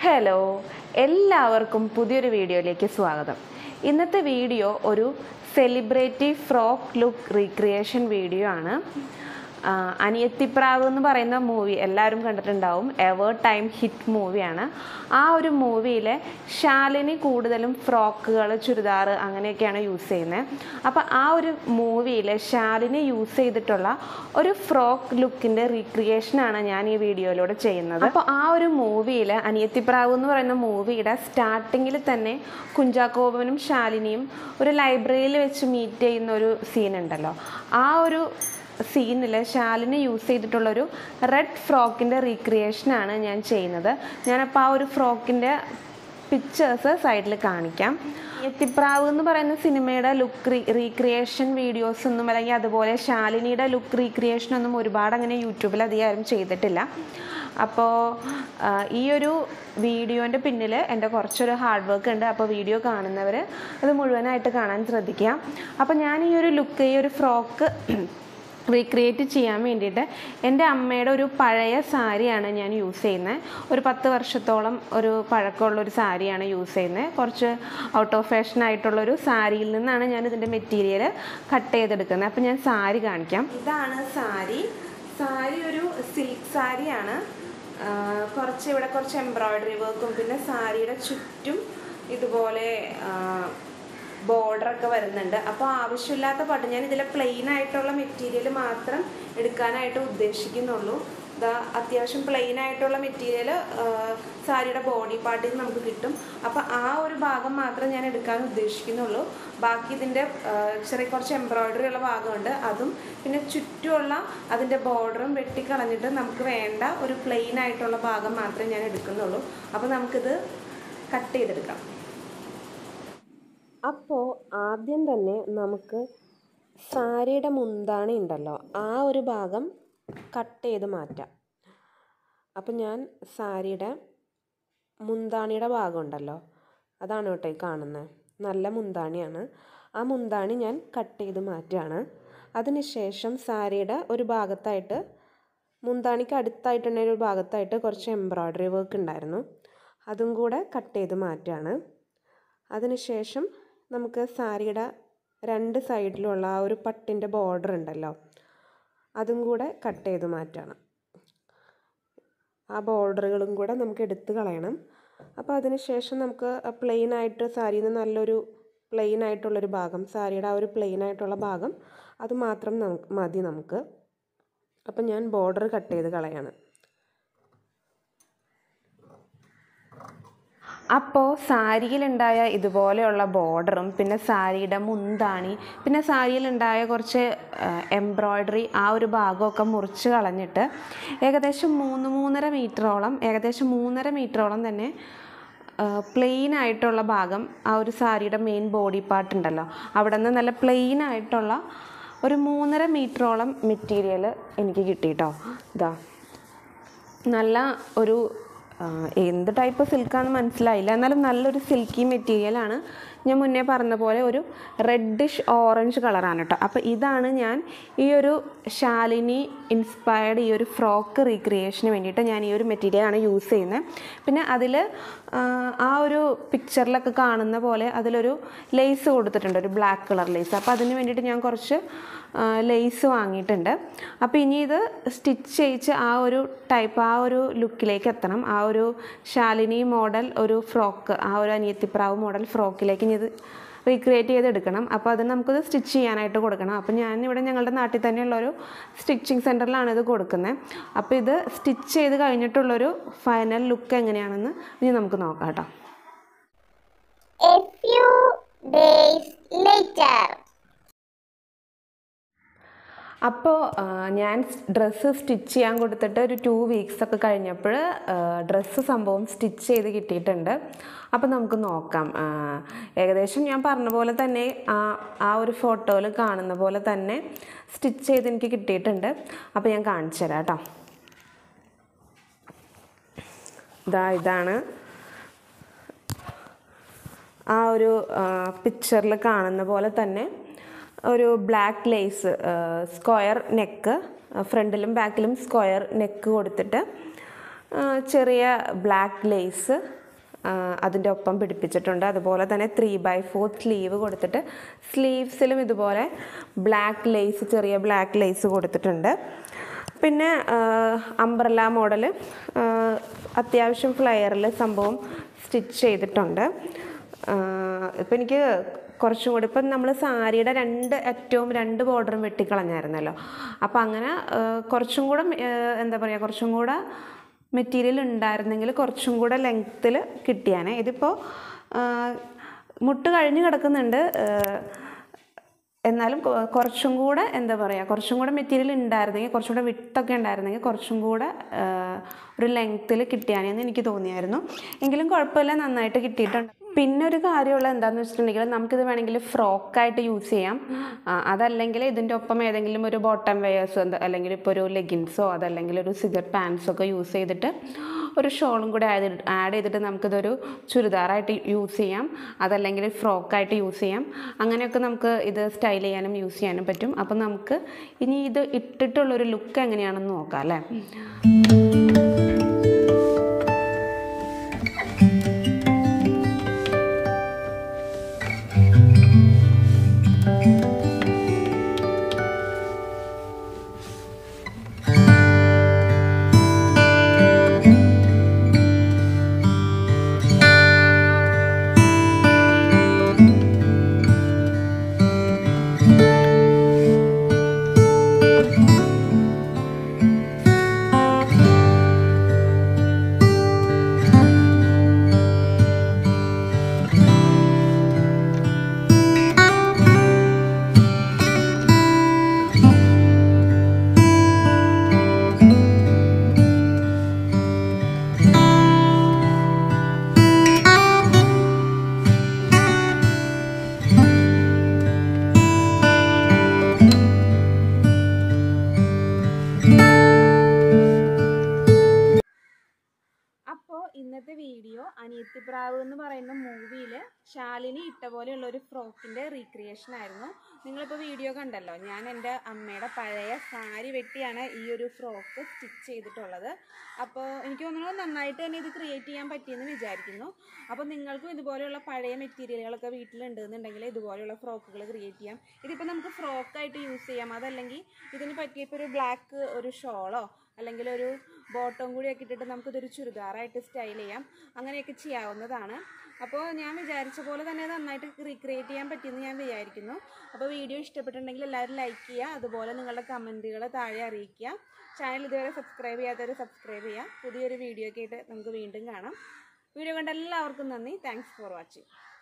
Hello എല്ലാവർക്കും പുതിയൊരു വീഡിയോയിലേക്ക് സ്വാഗതം ഇന്നത്തെ വീഡിയോ ഒരു celebrity frock look recreation video ആണ് ആ, അനിയത്തിപ്രാവ് എന്ന് പറയുന്ന മൂവി എല്ലാവരും കണ്ടിട്ടുണ്ടാവും എവർ ടൈം ഹിറ്റ് മൂവിയാണ് ആ ഒരു മൂവിയിലെ ശാലിനി കൂടുതലും ഫ്രോക്കുകൾ ചുരിദാർ അങ്ങനെയൊക്കെയാണ് യൂസ് ചെയ്യുന്നത് അപ്പോൾ ആ ഒരു മൂവിയിലെ ശാലിനി യൂസ് ചെയ്തിട്ടുള്ള ഒരു ഫ്രോക്ക് ലുക്കിൻ്റെ റീക്രിയേഷനാണ് ഞാൻ ഈ വീഡിയോയിലൂടെ ചെയ്യുന്നത് അപ്പോൾ ആ ഒരു മൂവിയിൽ അനിയത്തിപ്രാവ് എന്ന് പറയുന്ന മൂവിയുടെ സ്റ്റാർട്ടിങ്ങിൽ തന്നെ കുഞ്ചാക്കോവനും ശാലിനിയും ഒരു ലൈബ്രറിയിൽ വെച്ച് മീറ്റ് ചെയ്യുന്ന ഒരു സീൻ ഉണ്ടല്ലോ ആ ഒരു സീനിൽ ശാലിനി യൂസ് ചെയ്തിട്ടുള്ളൊരു റെഡ് ഫ്രോക്കിൻ്റെ റീക്രിയേഷനാണ് ഞാൻ ചെയ്യുന്നത് ഞാനപ്പോൾ ആ ഒരു ഫ്രോക്കിൻ്റെ പിക്ചേഴ്സ് സൈഡിൽ കാണിക്കാം എത്തിപ്രാവ് എന്ന് പറയുന്ന സിനിമയുടെ ലുക്ക് റീ റീക്രിയേഷൻ വീഡിയോസ് ഒന്നും അല്ലെങ്കിൽ അതുപോലെ ശാലിനിയുടെ ലുക്ക് റീക്രിയേഷൻ ഒന്നും ഒരുപാട് അങ്ങനെ യൂട്യൂബിൽ അധികം ആരും ചെയ്തിട്ടില്ല അപ്പോൾ ഈ ഒരു വീഡിയോൻ്റെ പിന്നിൽ എൻ്റെ കുറച്ചൊരു ഹാർഡ് വർക്ക് ഉണ്ട് അപ്പോൾ വീഡിയോ കാണുന്നവർ അത് മുഴുവനായിട്ട് കാണാൻ ശ്രദ്ധിക്കുക അപ്പോൾ ഞാൻ ഈ ഒരു ലുക്ക് ഈ ഒരു ഫ്രോക്ക് റീക്രിയേറ്റ് ചെയ്യാൻ വേണ്ടിയിട്ട് എൻ്റെ അമ്മയുടെ ഒരു പഴയ സാരിയാണ് ഞാൻ യൂസ് ചെയ്യുന്നത് ഒരു പത്ത് വർഷത്തോളം ഒരു പഴക്കമുള്ള ഒരു സാരിയാണ് യൂസ് ചെയ്യുന്നത് കുറച്ച് ഔട്ട് ഓഫ് ഫാഷൻ ആയിട്ടുള്ളൊരു സാരിയിൽ നിന്നാണ് ഞാൻ ഇതിൻ്റെ മെറ്റീരിയൽ കട്ട് ചെയ്തെടുക്കുന്നത് അപ്പോൾ ഞാൻ സാരി കാണിക്കാം ഇതാണ് സാരി സാരി ഒരു സിൽക്ക് സാരിയാണ് ആ, കുറച്ച് ഇവിടെ കുറച്ച് എംബ്രോയ്ഡറി വർക്കും പിന്നെ സാരിയുടെ ചുറ്റും ഇതുപോലെ ബോർഡറൊക്കെ വരുന്നുണ്ട് അപ്പോൾ ആവശ്യമില്ലാത്ത പാട്ട് ഞാൻ ഇതിലെ പ്ലെയിൻ ആയിട്ടുള്ള മെറ്റീരിയൽ മാത്രം എടുക്കാനായിട്ട് ഉദ്ദേശിക്കുന്നുള്ളൂ ഇതാ അത്യാവശ്യം പ്ലെയിൻ ആയിട്ടുള്ള മെറ്റീരിയൽ സാരിയുടെ ബോഡി പാർട്ടിൽ നിന്ന് നമുക്ക് കിട്ടും അപ്പോൾ ആ ഒരു ഭാഗം മാത്രം ഞാൻ എടുക്കാൻ ഉദ്ദേശിക്കുന്നുള്ളൂ ബാക്കി ഇതിൻ്റെ ചെറിയ കുറച്ച് എംബ്രോയ്ഡറി ഉള്ള ഭാഗമുണ്ട് അതും പിന്നെ ചുറ്റുമുള്ള അതിൻ്റെ ബോർഡറും വെട്ടിക്കളഞ്ഞിട്ട് നമുക്ക് വേണ്ട ഒരു പ്ലെയിൻ ആയിട്ടുള്ള ഭാഗം മാത്രമേ ഞാൻ എടുക്കുന്നുള്ളൂ അപ്പോൾ നമുക്കിത് കട്ട് ചെയ്തെടുക്കാം അപ്പോൾ ആദ്യം തന്നെ നമുക്ക് സാരിയുടെ മുന്താണി ഉണ്ടല്ലോ ആ ഒരു ഭാഗം കട്ട് ചെയ്ത് മാറ്റാം അപ്പം ഞാൻ സാരിയുടെ മുന്താണിയുടെ ഭാഗം ഉണ്ടല്ലോ അതാണ് കേട്ടോ ഈ കാണുന്നത് നല്ല മുന്താണിയാണ് ആ മുന്താണി ഞാൻ കട്ട് ചെയ്ത് മാറ്റുകയാണ് അതിനുശേഷം സാരിയുടെ ഒരു ഭാഗത്തായിട്ട് മുന്താണിക്ക് അടുത്തായിട്ടുള്ള ഒരു ഭാഗത്തായിട്ട് കുറച്ച് എംബ്രോയ്ഡറി വർക്ക് ഉണ്ടായിരുന്നു അതും കൂടെ കട്ട് ചെയ്ത് മാറ്റുകയാണ് അതിനുശേഷം നമുക്ക് സാരിയുടെ രണ്ട് സൈഡിലുള്ള ആ ഒരു പട്ടിൻ്റെ ബോർഡർ ഉണ്ടല്ലോ അതും കൂടെ കട്ട് ചെയ്ത് മാറ്റണം ആ ബോർഡറുകളും കൂടെ നമുക്ക് എടുത്ത് കളയണം അപ്പോൾ അതിന് ശേഷം നമുക്ക് പ്ലെയിൻ ആയിട്ട് സാരിയിൽ നിന്ന് നല്ലൊരു പ്ലെയിൻ ആയിട്ടുള്ളൊരു ഭാഗം സാരിയുടെ ആ ഒരു പ്ലെയിൻ ആയിട്ടുള്ള ഭാഗം അത് മാത്രം നമുക്ക് മതി നമുക്ക് അപ്പം ഞാൻ ബോർഡർ കട്ട് ചെയ്ത് കളയാണ് അപ്പോൾ സാരിയിലുണ്ടായ ഇതുപോലെയുള്ള ബോർഡറും പിന്നെ സാരിയുടെ മുന്താണി പിന്നെ സാരിയിലുണ്ടായ കുറച്ച് എംബ്രോയ്ഡറി ആ ഒരു ഭാഗമൊക്കെ മുറിച്ച് കളഞ്ഞിട്ട് ഏകദേശം മൂന്ന് മൂന്നര മീറ്ററോളം ഏകദേശം മൂന്നര മീറ്ററോളം തന്നെ പ്ലെയിൻ ആയിട്ടുള്ള ഭാഗം ആ ഒരു സാരിയുടെ മെയിൻ ബോഡി പാർട്ട് ഉണ്ടല്ലോ അവിടെ നിന്ന് നല്ല പ്ലെയിൻ ആയിട്ടുള്ള ഒരു മൂന്നര മീറ്ററോളം മെറ്റീരിയൽ എനിക്ക് കിട്ടി കേട്ടോ ഇതാ നല്ല ഒരു ആ, എന്ത് ടൈപ്പ് സിൽക്കാന്ന് മനസ്സിലായില്ല എന്നാലും നല്ലൊരു സിൽക്കി മെറ്റീരിയലാണ് ഞാൻ മുന്നേ പറഞ്ഞ പോലെ ഒരു റെഡിഷ് ഓറഞ്ച് കളറാണ് കേട്ടോ അപ്പോൾ ഇതാണ് ഞാൻ ഈ ഒരു ശാലിനി ഇൻസ്പയർഡ് ഈ ഒരു ഫ്രോക്ക് റീക്രിയേഷന് വേണ്ടിയിട്ട് ഞാൻ ഈ ഒരു മെറ്റീരിയലാണ് യൂസ് ചെയ്യുന്നത് പിന്നെ അതിൽ ആ ഒരു പിക്ചറിലൊക്കെ കാണുന്ന പോലെ അതിലൊരു ലേസ് കൊടുത്തിട്ടുണ്ട് ഒരു ബ്ലാക്ക് കളർ ലേസ് അപ്പോൾ അതിന് വേണ്ടിയിട്ട് ഞാൻ കുറച്ച് ലേസ് വാങ്ങിയിട്ടുണ്ട് അപ്പോൾ ഇനി ഇത് സ്റ്റിച്ച് ചെയ്യിച്ച് ആ ഒരു ടൈപ്പ് ആ ഒരു ലുക്കിലേക്ക് എത്തണം ആ ഒരു ശാലിനി മോഡൽ ഒരു ഫ്രോക്ക് ആ ഒരു അനിയത്തിപ്രാവ് മോഡൽ ഫ്രോക്കിലേക്ക് ഇനി ഇത് റീക്രിയേറ്റ് ചെയ്തെടുക്കണം അപ്പോൾ അത് നമുക്കത് സ്റ്റിച്ച് ചെയ്യാനായിട്ട് കൊടുക്കണം അപ്പോൾ ഞാനിവിടെ ഞങ്ങളുടെ നാട്ടിൽ തന്നെയുള്ളൊരു സ്റ്റിച്ചിങ് സെൻറ്ററിലാണ് ഇത് കൊടുക്കുന്നത് അപ്പോൾ ഇത് സ്റ്റിച്ച് ചെയ്ത് കഴിഞ്ഞിട്ടുള്ളൊരു ഫൈനൽ ലുക്ക് എങ്ങനെയാണെന്ന് ഇനി നമുക്ക് നോക്കാം കേട്ടോ A few days later. അപ്പോൾ ആ, ഞാൻ ഡ്രസ്സ് സ്റ്റിച്ച് ചെയ്യാൻ കൊടുത്തിട്ട് ഒരു ടു വീക്സ് ഒക്കെ കഴിഞ്ഞപ്പോൾ ഡ്രസ്സ് സംഭവം സ്റ്റിച്ച് ചെയ്ത് കിട്ടിയിട്ടുണ്ട് അപ്പോൾ നമുക്ക് നോക്കാം ആ, ഏകദേശം ഞാൻ പറഞ്ഞ പോലെ തന്നെ ആ ആ ഒരു ഫോട്ടോയിൽ കാണുന്ന പോലെ തന്നെ സ്റ്റിച്ച് ചെയ്ത് എനിക്ക് കിട്ടിയിട്ടുണ്ട് അപ്പോൾ ഞാൻ കാണിച്ചു തരാം കേട്ടോ ഇതാ ഇതാണ് ആ ഒരു പിക്ചറിൽ കാണുന്ന പോലെ തന്നെ ഒരു ബ്ലാക്ക് ലേസ് സ്ക്വയർ നെക്ക് ഫ്രണ്ടിലും ബാക്കിലും സ്ക്വയർ നെക്ക് കൊടുത്തിട്ട് ആ, ചെറിയ ബ്ലാക്ക് ലേസ് അതിൻ്റെ ഒപ്പം പിടിപ്പിച്ചിട്ടുണ്ട് അതുപോലെ തന്നെ ത്രീ ബൈ ഫോർ സ്ലീവ് കൊടുത്തിട്ട് സ്ലീവ്സിലും ഇതുപോലെ ബ്ലാക്ക് ലേസ് ചെറിയ ബ്ലാക്ക് ലേസ് കൊടുത്തിട്ടുണ്ട് പിന്നെ അംബ്രല മോഡൽ അത്യാവശ്യം ഫ്ലെയറിൽ സംഭവം സ്റ്റിച്ച് ചെയ്തിട്ടുണ്ട് ഇപ്പം എനിക്ക് കുറച്ചും കൂടി ഇപ്പം നമ്മൾ സാരിയുടെ രണ്ട് അറ്റവും രണ്ട് ബോർഡറും വെട്ടിക്കളഞ്ഞായിരുന്നല്ലോ അപ്പം അങ്ങനെ ആ, കുറച്ചും കൂടെ ആ, എന്താ പറയുക കുറച്ചും കൂടെ മെറ്റീരിയൽ ഉണ്ടായിരുന്നെങ്കിൽ കുറച്ചും കൂടെ ലെങ്ത്തിൽ കിട്ടിയാനെ ഇതിപ്പോൾ മുട്ട് കഴിഞ്ഞ് കിടക്കുന്നുണ്ട് ആ, എന്നാലും കൊ- കുറച്ചും കൂടെ എന്താ പറയുക കുറച്ചും കൂടെ മെറ്റീരിയൽ ഉണ്ടായിരുന്നെങ്കിൽ കുറച്ചും കൂടെ വിട്ടൊക്കെ ഉണ്ടായിരുന്നെങ്കിൽ കുറച്ചും കൂടെ ആ, ഒരു ലെങ്ത്തിൽ കിട്ടിയാനെന്ന് എനിക്ക് തോന്നിയായിരുന്നു എങ്കിലും കുഴപ്പമില്ല നന്നായിട്ട് കിട്ടിയിട്ടുണ്ട് പിന്നെ ഒരു കാര്യമുള്ള എന്താണെന്ന് വെച്ചിട്ടുണ്ടെങ്കിൽ നമുക്കിത് വേണമെങ്കിൽ ഫ്രോക്കായിട്ട് യൂസ് ചെയ്യാം ആ, അതല്ലെങ്കിൽ ഇതിൻ്റെ ഒപ്പം ഏതെങ്കിലും ഒരു ബോട്ടം വെയേഴ്സോ എന്താ അല്ലെങ്കിൽ ഇപ്പോൾ ഒരു ലെഗിൻസോ അതല്ലെങ്കിൽ ഒരു സിഗർ പാൻസോ ഒക്കെ യൂസ് ചെയ്തിട്ട് ഒരു ഷോളും കൂടെ ആഡ് ചെയ്തിട്ട് ആഡ് ചെയ്തിട്ട് നമുക്കിതൊരു ചുരിദാറായിട്ട് യൂസ് ചെയ്യാം അതല്ലെങ്കിൽ ഫ്രോക്കായിട്ട് യൂസ് ചെയ്യാം അങ്ങനെയൊക്കെ നമുക്ക് ഇത് സ്റ്റൈൽ ചെയ്യാനും യൂസ് ചെയ്യാനും പറ്റും അപ്പം നമുക്ക് ഇനി ഇത് ഇട്ടിട്ടുള്ളൊരു ലുക്ക് എങ്ങനെയാണെന്ന് നോക്കാം അല്ലേ അപ്പോൾ ഇന്നത്തെ വീഡിയോ അനിയത്തിപ്രാവ് എന്ന് പറയുന്ന മൂവിയിൽ ശാലിനി ഇട്ട പോലെയുള്ള ഒരു ഫ്രോക്കിൻ്റെ റീക്രിയേഷൻ ആയിരുന്നു നിങ്ങളിപ്പോൾ വീഡിയോ കണ്ടല്ലോ ഞാൻ എൻ്റെ അമ്മയുടെ പഴയ സാരി വെട്ടിയാണ് ഈ ഒരു ഫ്രോക്ക് സ്റ്റിച്ച് ചെയ്തിട്ടുള്ളത് അപ്പോൾ എനിക്ക് തോന്നുന്നു നന്നായിട്ട് തന്നെ ഇത് ക്രിയേറ്റ് ചെയ്യാൻ പറ്റിയെന്ന് വിചാരിക്കുന്നു അപ്പോൾ നിങ്ങൾക്കും ഇതുപോലെയുള്ള പഴയ മെറ്റീരിയലുകളൊക്കെ വീട്ടിലുണ്ടെന്നുണ്ടെങ്കിൽ ഇതുപോലെയുള്ള ഫ്രോക്കുകൾ ക്രിയേറ്റ് ചെയ്യാം ഇതിപ്പോൾ നമുക്ക് ഫ്രോക്കായിട്ട് യൂസ് ചെയ്യാം അതല്ലെങ്കിൽ ഇതിന് പറ്റിയ ഇപ്പോൾ ഒരു ബ്ലാക്ക് ഒരു ഷോളോ അല്ലെങ്കിൽ ഒരു ബോട്ടം കൂടിയൊക്കെ ഇട്ടിട്ട് നമുക്കിതൊരു ചുരിദാറായിട്ട് സ്റ്റൈൽ ചെയ്യാം അങ്ങനെയൊക്കെ ചെയ്യാവുന്നതാണ് അപ്പോൾ ഞാൻ വിചാരിച്ച പോലെ തന്നെ നന്നായിട്ട് റീക്രിയേറ്റ് ചെയ്യാൻ പറ്റിയെന്ന് ഞാൻ വിചാരിക്കുന്നു അപ്പോൾ വീഡിയോ ഇഷ്ടപ്പെട്ടിട്ടുണ്ടെങ്കിൽ എല്ലാവരും ലൈക്ക് ചെയ്യുക അതുപോലെ നിങ്ങളുടെ കമൻറ്റുകൾ താഴെ അറിയിക്കുക ചാനൽ ഇതുവരെ സബ്സ്ക്രൈബ് ചെയ്യാത്തവർ സബ്സ്ക്രൈബ് ചെയ്യുക പുതിയൊരു വീഡിയോ ഒക്കെ ആയിട്ട് നമുക്ക് വീണ്ടും കാണാം വീഡിയോ കണ്ട എല്ലാവർക്കും നന്ദി താങ്ക്സ് ഫോർ വാച്ചിങ്